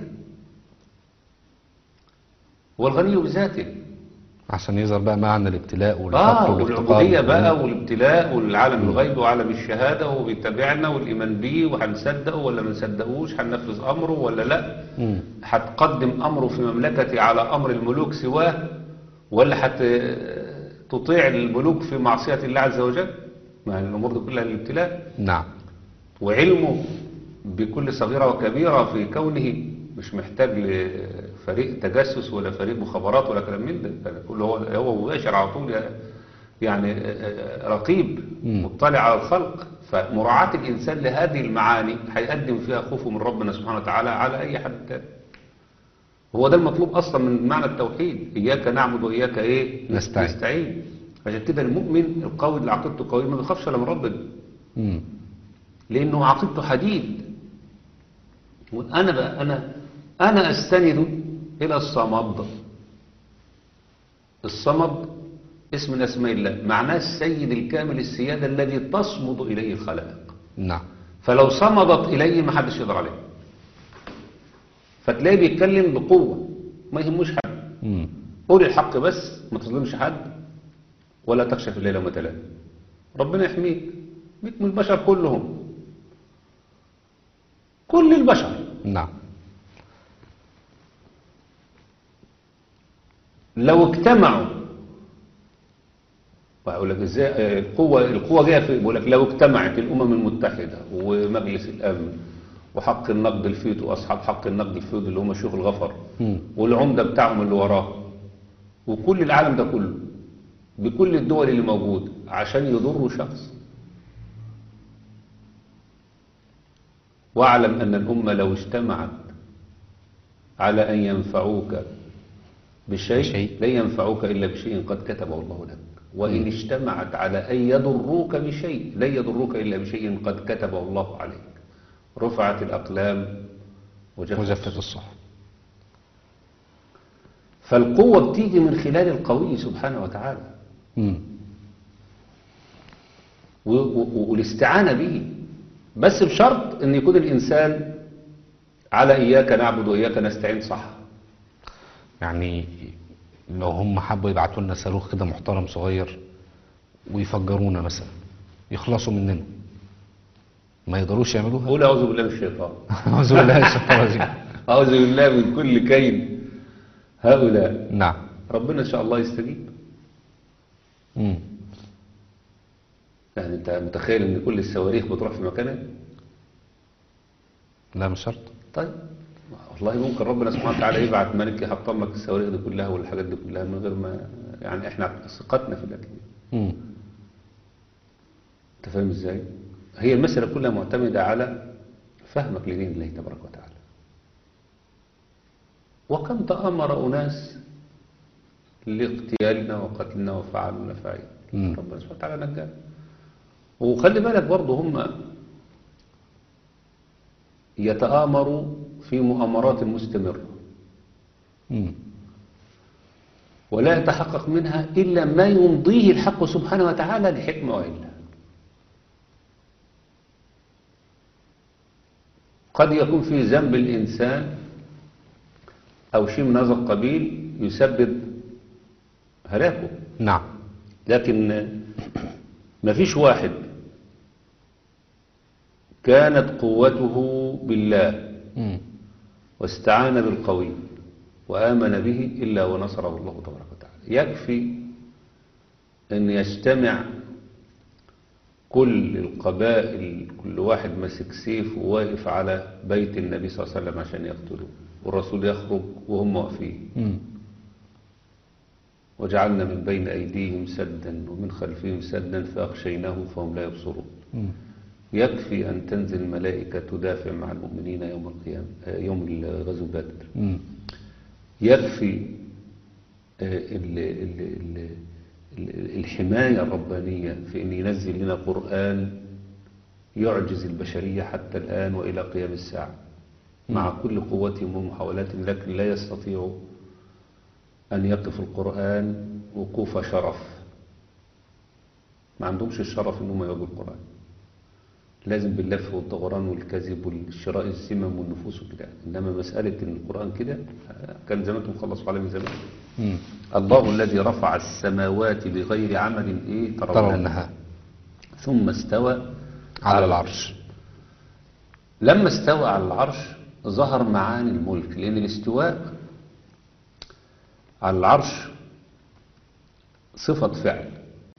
هو الغني بذاته
عشان يظهر بقى معنى الابتلاء
اه
والفقر والافتقار
والعبودية بقى والابتلاء والعالم الغيب وعالم الشهادة وهو بيتابعنا والإيمان بيه وهنصدقه ولا ما نصدقوش هننفذ أمره ولا لا
مم.
هتقدم أمره في مملكتي على أمر الملوك سواه ولا هتطيع الملوك في معصية الله عز وجل ما هي الأمور دي كلها الابتلاء
نعم
وعلمه بكل صغيرة وكبيرة في كونه مش محتاج لفريق تجسس ولا فريق مخابرات ولا كلام من ده ده كله هو هو مباشر على طول يعني رقيب
مم.
مطلع على الخلق فمراعاة الإنسان لهذه المعاني هيقدم فيها خوفه من ربنا سبحانه وتعالى على أي حد تاني هو ده المطلوب أصلا من معنى التوحيد إياك نعبد وإياك إيه
نستعين.
نستعين عشان كده المؤمن القوي اللي عقيدته قوية ما بيخافش إلا من ربنا
مم.
لأنه عقيدته حديد وأنا بقى أنا أنا أستند إلى الصمد الصمد اسم من أسماء الله معناه السيد الكامل السيادة الذي تصمد إليه الخلائق
نعم
فلو صمدت إليه ما حدش يقدر عليه فتلاقيه بيتكلم بقوة ما يهموش حد
مم.
قول الحق بس ما تظلمش حد ولا تخشى الليل وما تلاه ربنا يحميك بيك من البشر كلهم كل البشر
نعم
لو اجتمعوا بقول لك ازاي آه، القوه القوه جايه في بقول لك لو اجتمعت الامم المتحده ومجلس الامن وحق النقد الفيت واصحاب حق النقد الفيت اللي هم شيوخ الغفر
مم.
والعمده بتاعهم اللي وراه وكل العالم ده كله بكل الدول اللي موجود عشان يضروا شخص واعلم ان الامه لو اجتمعت على ان ينفعوك بشيء
بشيء.
لن ينفعوك الا بشيء قد كتبه الله لك وان اجتمعت على ان يضروك بشيء لن يضروك الا بشيء قد كتبه الله عليك رفعت الاقلام وجفت
وجفت الصحف
فالقوة بتيجي من خلال القوي سبحانه وتعالى
مم.
و- و- والاستعانة به بس بشرط ان يكون الانسان على اياك نعبد واياك نستعين صح
يعني لو هم حبوا يبعتوا لنا صاروخ كده محترم صغير ويفجرونا مثلا يخلصوا مننا ما يقدروش يعملوها
قول اعوذ بالله من الشيطان
اعوذ بالله من الشيطان الرجيم
اعوذ بالله من كل كيد هؤلاء
نعم
ربنا ان شاء الله يستجيب
مم.
يعني انت متخيل ان كل الصواريخ بتروح في مكانها
لا مش شرط
طيب والله ممكن ربنا سبحانه وتعالى يبعت ملك يحطم لك الصواريخ دي كلها والحاجات دي كلها من غير ما يعني احنا ثقتنا في الاكل
مم.
انت فاهم ازاي هي المسألة كلها معتمدة على فهمك لدين الله تبارك وتعالى وكم تأمر أناس لاغتيالنا وقتلنا وفعلنا فعيل
مم.
ربنا سبحانه وتعالى نجانا وخلي بالك برضه هم يتآمروا في مؤامرات مستمرة
مم.
ولا يتحقق منها إلا ما يمضيه الحق سبحانه وتعالى لحكمة وإلا قد يكون في ذنب الإنسان أو شيء من هذا القبيل يسبب هلاكه
نعم
لكن ما فيش واحد كانت قوته بالله
مم.
واستعان بالقوي وآمن به إلا ونصره الله تبارك وتعالى يكفي أن يجتمع كل القبائل كل واحد ماسك سيف وواقف على بيت النبي صلى الله عليه وسلم عشان يقتلوه والرسول يخرج وهم واقفين
مم.
وجعلنا من بين أيديهم سدا ومن خلفهم سدا فأغشيناه فهم لا يبصرون
مم.
يكفي أن تنزل الملائكة تدافع مع المؤمنين يوم القيامة آه، يوم غزو بدر
مم.
يكفي آه، ال- ال- ال- ال- الحماية الربانية في أن ينزل لنا قرآن يعجز البشرية حتى الآن وإلى قيام الساعة مع كل قوتهم ومحاولاتهم لكن لا يستطيع أن يقف القرآن وقوف شرف ما عندهمش الشرف أنهم يواجهوا القرآن لازم باللف والدوران والكذب والشراء الزمم والنفوس وكده إنما مسألة أن القرآن كده آه، كان زمانكم خلصوا عليه من زمان
مم.
الله الذي رفع السماوات بغير عمل إيه
ترونها
ثم استوى
على العرش
لما استوى على العرش ظهر معاني الملك لأن الاستواء على العرش صفة فعل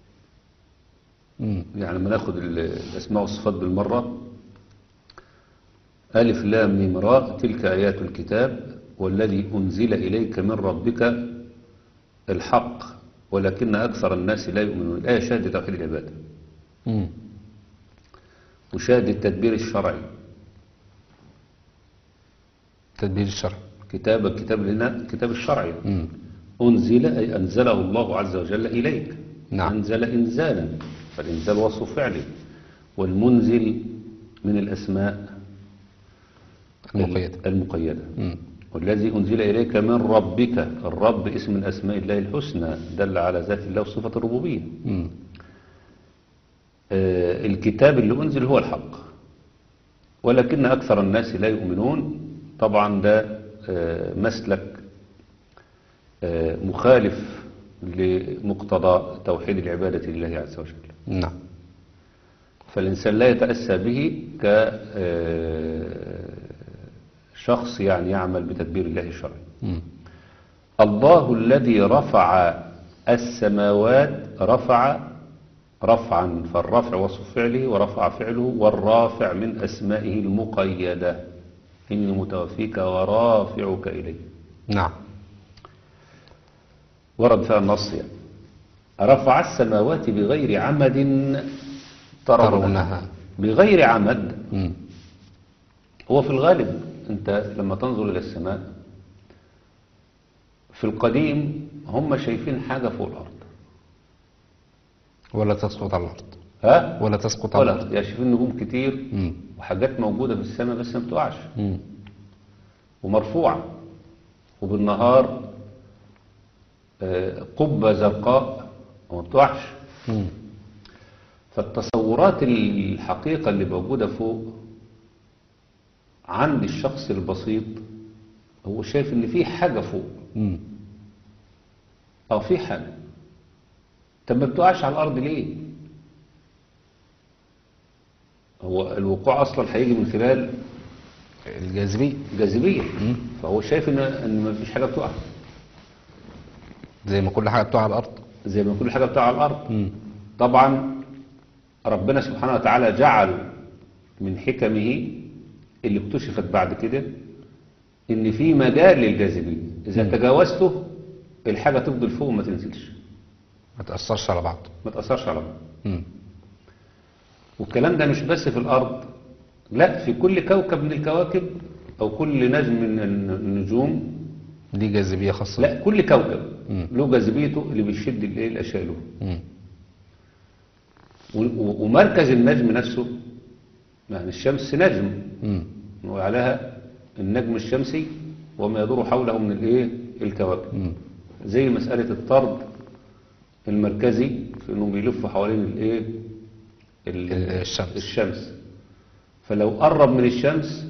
مم.
يعني لما ناخد ال- الأسماء والصفات بالمرة ألف لام ميم راء تلك آيات الكتاب والذي أنزل إليك من ربك الحق ولكن أكثر الناس لا يؤمنون الآية شهادة توحيد العبادة
مم.
وشهادة التدبير الشرعي
تدبير الشرع
كتاب الكتاب لنا الكتاب الشرعي
مم.
أنزل أي أنزله الله عز وجل إليك
نعم.
أنزل إنزالا فالإنزال وصف فعله والمنزل من الأسماء
المقيدة
المقيدة
مم.
والذي أنزل إليك من ربك الرب اسم من أسماء الله الحسنى دل على ذات الله وصفة الربوبية
مم.
آه، الكتاب اللي أنزل هو الحق ولكن أكثر الناس لا يؤمنون طبعا ده آه، مسلك آه، مخالف لمقتضى توحيد العبادة لله عز وجل
نعم
فالإنسان لا يتأسى به كشخص يعني يعمل بتدبير الله الشرعي
مم.
الله الذي رفع السماوات رفع رفعا فالرفع وصف فعله ورفع فعله والرافع من أسمائه المقيدة إني متوفيك ورافعك إلي
نعم
ورد فيها النص يعني رفع السماوات بغير عمد ترونها
ترونها.
بغير عمد
مم.
هو في الغالب أنت لما تنظر إلى السماء في القديم هم شايفين حاجة فوق الأرض
ولا تسقط على الأرض
ها؟
ولا تسقط على
ولا
الأرض
يعني شايفين نجوم كتير
مم.
وحاجات موجودة في السماء بس ما بتقعش
مم.
ومرفوعة وبالنهار آه، قبة زرقاء وما بتقعش
مم.
فالتصورات الحقيقة اللي موجودة فوق عند الشخص البسيط هو شايف ان في حاجة فوق
مم.
او في حاجة طب ما بتقعش على الارض ليه هو الوقوع اصلا هيجي من خلال
الجاذبية
جاذبية فهو شايف ان ان ما فيش حاجة بتقع
زي ما كل حاجة بتقع على الأرض
زي ما كل حاجة بتقع على الارض
مم.
طبعا ربنا سبحانه وتعالى جعل من حكمه اللي اكتشفت بعد كده ان في مجال للجاذبية اذا
مم.
تجاوزته الحاجة تفضل فوق وما تنزلش
ما تأثرش على بعض
ما تأثرش على بعض
مم.
والكلام ده مش بس في الارض لا في كل كوكب من الكواكب او كل نجم من النجوم
دي جاذبية خاصة
لا كل كوكب
مم.
له جاذبيته اللي بيشد الايه الاشياء له
مم.
و- و- ومركز النجم نفسه يعني الشمس نجم
مم.
وعليها النجم الشمسي وما يدور حوله من الايه الكواكب
مم.
زي مسألة الطرد المركزي في انه بيلف حوالين الايه ال-
الشمس.
الشمس فلو قرب من الشمس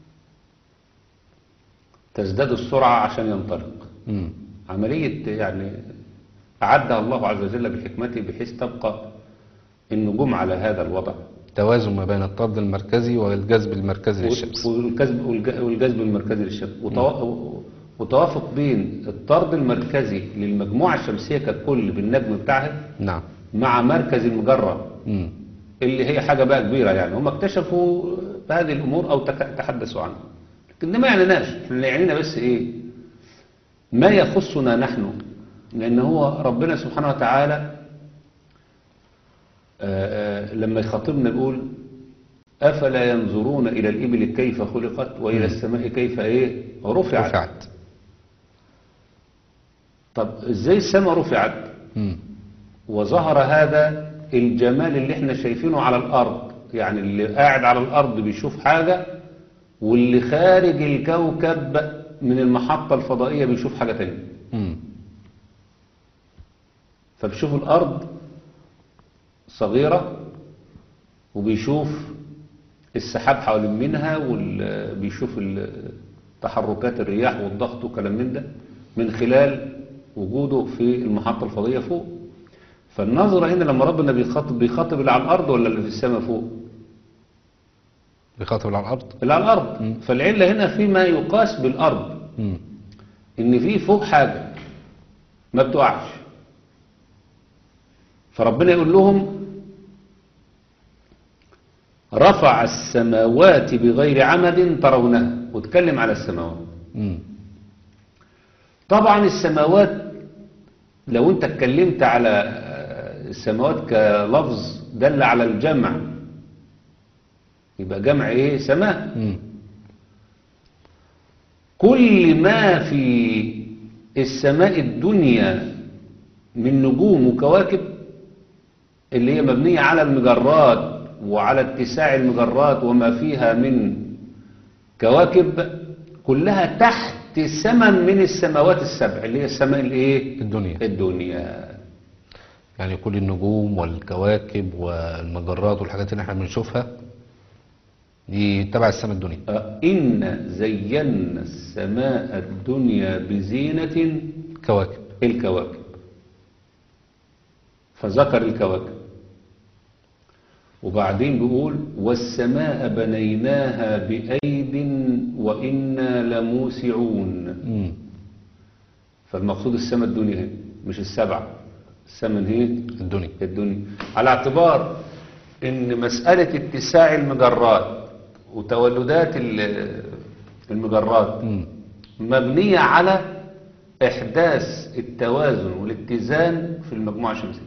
تزداد السرعة عشان ينطلق
مم.
عملية يعني أعدها الله عز وجل بحكمته بحيث تبقى النجوم على هذا الوضع
توازن ما بين الطرد المركزي والجذب المركزي للشمس
والجذب والج- والجذب المركزي للشمس وتوا- وتوافق بين الطرد المركزي للمجموعة الشمسية ككل بالنجم بتاعها
نعم
مع مركز المجرة
مم.
اللي هي حاجة بقى كبيرة يعني هم اكتشفوا هذه الأمور أو تك- تحدثوا عنها لكن ده ما يعنيناش احنا اللي يعنينا بس إيه ما يخصنا نحن لأن هو ربنا سبحانه وتعالى آه، آه، لما يخاطبنا يقول أفلا ينظرون إلى الإبل كيف خلقت وإلى السماء كيف إيه رفعت,
رفعت
طب إزاي السماء رفعت
مم.
وظهر هذا الجمال اللي احنا شايفينه على الأرض يعني اللي قاعد على الأرض بيشوف حاجة واللي خارج الكوكب من المحطة الفضائية بيشوف حاجة تانية
مم.
فبيشوف الأرض صغيرة وبيشوف السحاب حوالين منها وبيشوف تحركات الرياح والضغط وكلام من ده من خلال وجوده في المحطة الفضائية فوق فالنظرة هنا لما ربنا بيخاطب بيخاطب اللي على الأرض ولا اللي في السماء فوق
بيخاطب على الأرض
اللي على الأرض فالعلة هنا فيما يقاس بالأرض
مم.
إن في فوق حاجة ما بتقعش فربنا يقول لهم رفع السماوات بغير عمد ترونها واتكلم على السماوات
مم.
طبعا السماوات لو انت اتكلمت على السماوات كلفظ دل على الجمع يبقى جمع ايه سماء
مم.
كل ما في السماء الدنيا من نجوم وكواكب اللي هي مبنية على المجرات وعلى اتساع المجرات وما فيها من كواكب كلها تحت سمن من السماوات السبع اللي هي السماء الايه
الدنيا
الدنيا
يعني كل النجوم والكواكب والمجرات والحاجات اللي احنا بنشوفها دي تبع السماء الدنيا
آه، إن زينا السماء الدنيا بزينة
كواكب
الكواكب فذكر الكواكب وبعدين بيقول والسماء بنيناها بأيد وإنا لموسعون
مم.
فالمقصود السماء الدنيا هنا مش السبعة السماء هي
الدنيا
الدنيا على اعتبار ان مسألة اتساع المجرات وتولدات ال- المجرات
مم.
مبنية على إحداث التوازن والاتزان في المجموعة الشمسية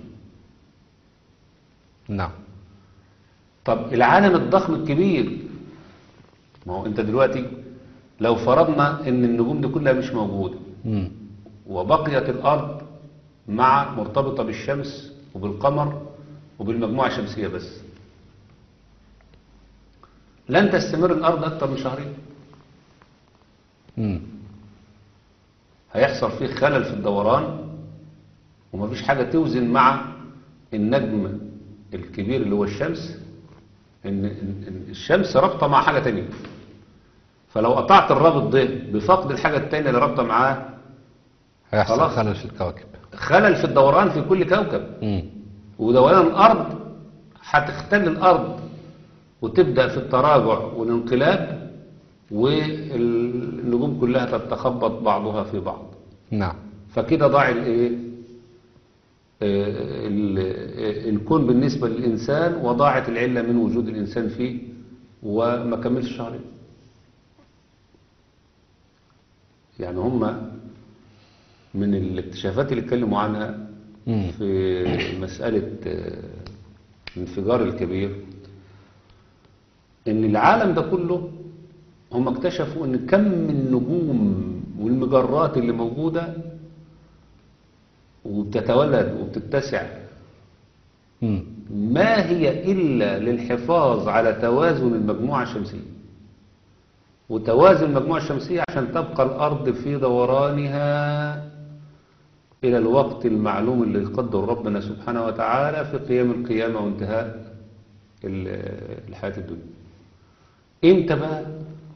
نعم
طب العالم الضخم الكبير ما هو انت دلوقتي لو فرضنا ان النجوم دي كلها مش موجودة
مم.
وبقيت الأرض مع مرتبطة بالشمس وبالقمر وبالمجموعة الشمسية بس لن تستمر الأرض أكثر من شهرين
مم.
هيحصل فيه خلل في الدوران ومفيش حاجة توزن مع النجم الكبير اللي هو الشمس إن إن- إن الشمس رابطة مع حاجة تانية فلو قطعت الرابط ده بفقد الحاجة التانية اللي رابطة معاه
هيحصل
خلاص.
خلل في الكواكب
خلل في الدوران في كل كوكب
مم.
ودوران الأرض هتختل الأرض وتبدأ في التراجع والانقلاب والنجوم كلها تتخبط بعضها في بعض
نعم
فكده ضاع الايه آه، ال- آه، الكون بالنسبة للإنسان وضاعت العلة من وجود الإنسان فيه وما كملش شهرين يعني هم من الاكتشافات اللي اتكلموا عنها
مم.
في مسألة آه، الانفجار الكبير ان العالم ده كله هم اكتشفوا ان كم من النجوم والمجرات اللي موجودة وبتتولد وبتتسع
مم.
ما هي إلا للحفاظ على توازن المجموعة الشمسية وتوازن المجموعة الشمسية عشان تبقى الأرض في دورانها إلى الوقت المعلوم اللي يقدر ربنا سبحانه وتعالى في قيام القيامة وانتهاء ال- الحياة الدنيا إمتى بقى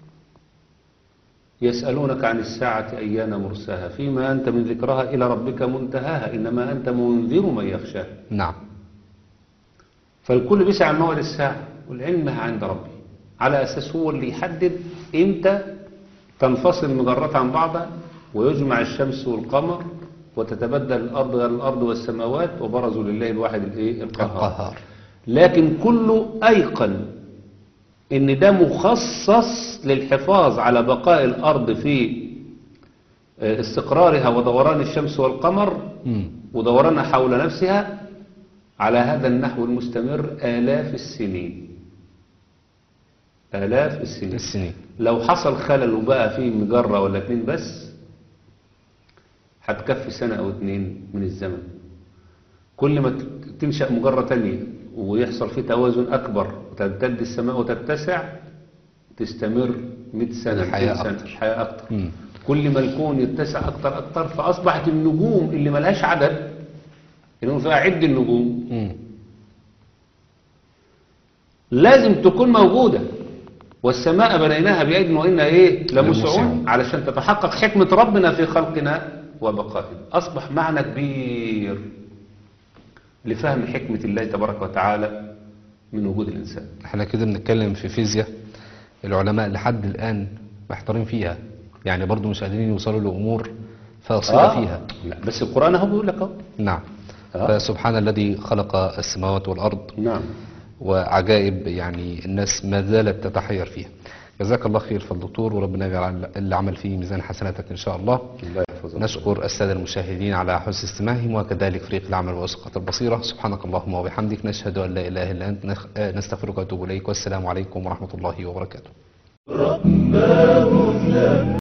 يسألونك عن الساعة أيان مرساها فيما أنت من ذكرها إلى ربك منتهاها إنما أنت منذر من يخشاها
نعم
فالكل بيسعى عن موعد الساعة والعلم عند ربي على أساس هو اللي يحدد إمتى تنفصل المجرات عن بعضها ويجمع الشمس والقمر وتتبدل الأرض غير الأرض والسماوات وبرزوا لله الواحد الإيه القهار
القهار
لكن كله أيقن إن ده مخصص للحفاظ على بقاء الأرض في آه، استقرارها ودوران الشمس والقمر
مم.
ودورانها حول نفسها على هذا النحو المستمر آلاف السنين آلاف السنين
السنين
لو حصل خلل وبقى فيه مجرة ولا اتنين بس هتكفي سنة أو اتنين من الزمن كل ما ت- تنشأ مجرة تانية ويحصل فيه توازن أكبر وتمتد السماء وتتسع تستمر 100 سنة
الحياة
200 سنة
أكتر.
الحياة أكتر
مم.
كل ما الكون يتسع أكتر أكتر فأصبحت النجوم اللي ملهاش عدد اللي فيها عد النجوم
مم.
لازم تكون موجودة والسماء بنيناها بأيد وإنا إيه لمسعون
لموسعون.
علشان تتحقق حكمة ربنا في خلقنا وبقائنا أصبح معنى كبير لفهم حكمة الله تبارك وتعالى من وجود الإنسان
احنا كده بنتكلم في فيزياء العلماء لحد الآن محتارين فيها يعني برضو مش قادرين يوصلوا لأمور فاصلة فيها
لا بس القرآن اهو بيقول لك اهو
نعم
آه.
فسبحان الذي خلق السماوات والأرض
نعم
وعجائب يعني الناس ما زالت تتحير فيها جزاك الله خير فالدكتور وربنا يجعل اللي عمل فيه ميزان حسناتك إن شاء الله
الله يحفظك
نشكر السادة المشاهدين على حسن استماعهم وكذلك فريق العمل وأسقط البصيرة سبحانك اللهم وبحمدك نشهد أن لا إله إلا أنت نخ- آه، نستغفرك ونتوب إليك والسلام عليكم ورحمة الله وبركاته